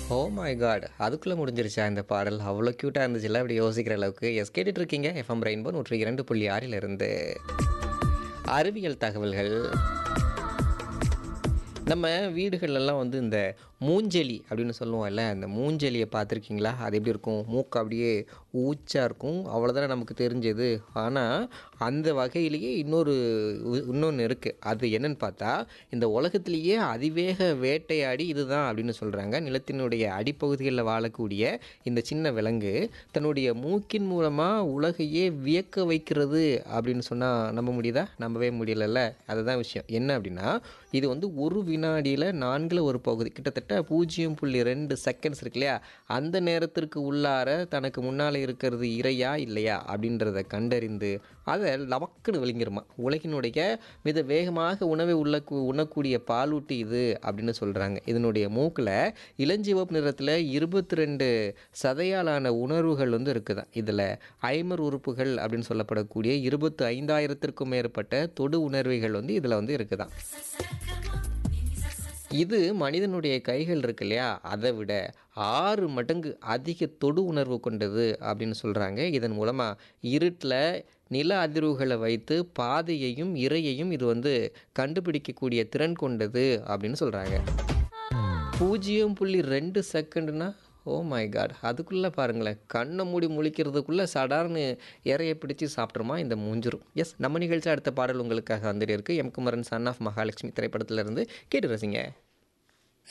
oh my God அதுக்குள்ளே முடிஞ்சிருச்சா இந்த பாடல் அவ்வளோ க்யூட்டாக இருந்துச்சுல்ல அப்படி யோசிக்கிற அளவுக்கு எஸ் கேட்டுட்டு இருக்கீங்க எஃப்எம் ரெயின்போ நூற்றி இரண்டு புள்ளி ஆறிலிருந்து அறிவியல் தகவல்கள் நம்ம வீடுகள்லாம் வந்து இந்த மூஞ்செலி அப்படின்னு சொல்லுவோம்ல அந்த மூஞ்செலியை பார்த்துருக்கீங்களா அது எப்படி இருக்கும் மூக்கு அப்படியே ஊச்சா இருக்கும் அவ்வளோதானே நமக்கு தெரிஞ்சது ஆனால் அந்த வகையிலேயே இன்னொரு இன்னொன்று இருக்குது அது என்னன்னு பார்த்தா இந்த உலகத்திலேயே அதிவேக வேட்டையாடி இதுதான் அப்படின்னு சொல்கிறாங்க நிலத்தினுடைய அடிப்பகுதிகளில் வாழக்கூடிய இந்த சின்ன விலங்கு தன்னுடைய மூக்கின் மூலமாக உலகையே வியக்க வைக்கிறது அப்படின்னு சொன்னால் நம்ப முடியுதா நம்பவே முடியலல்ல அதுதான் விஷயம் என்ன அப்படின்னா இது வந்து ஒரு வினாடியில் நான்கில் ஒரு பகுதி கிட்டத்தட்ட பூஜ்ஜியம் புள்ளி ரெண்டு செகண்ட்ஸ் இருக்கு இல்லையா அந்த நேரத்திற்கு உள்ளார தனக்கு முன்னால் இருக்கிறது இறையா இல்லையா அப்படின்றத கண்டறிந்து அதை லவக்குன்னு விழுங்கிருமா உலகினுடைய மிக வேகமாக உணவை உள்ள உண்ணக்கூடிய பாலூட்டி இது அப்படின்னு சொல்கிறாங்க இதனுடைய மூக்கில் இளஞ்சிவப்பு நிறத்தில் இருபத்தி ரெண்டு சதையாலான உணர்வுகள் வந்து இருக்குதான் இதில் ஐமர் உறுப்புகள் அப்படின்னு சொல்லப்படக்கூடிய இருபத்து ஐந்தாயிரத்திற்கும் மேற்பட்ட தொடு உணர்வுகள் வந்து இதில் வந்து இருக்குதான் இது மனிதனுடைய கைகள் இருக்கு இல்லையா அதை விட ஆறு மடங்கு அதிக தொடு உணர்வு கொண்டது அப்படின்னு சொல்கிறாங்க இதன் மூலமாக இருட்டில் நில அதிர்வுகளை வைத்து பாதையையும் இறையையும் இது வந்து கண்டுபிடிக்கக்கூடிய திறன் கொண்டது அப்படின்னு சொல்கிறாங்க பூஜ்ஜியம் புள்ளி ரெண்டு செகண்டுனா ஓ மை காட் அதுக்குள்ளே பாருங்களேன் கண்ணை மூடி முழிக்கிறதுக்குள்ளே சடார்னு இறைய பிடிச்சி சாப்பிட்ருமா இந்த மூஞ்சிரும் எஸ் நம்ம நிகழ்ச்சி அடுத்த பாடல் உங்களுக்காக வந்துட்டு இருக்கு M Kumaran son of Mahalakshmi திரைப்படத்திலிருந்து கேட்டு ரசிங்க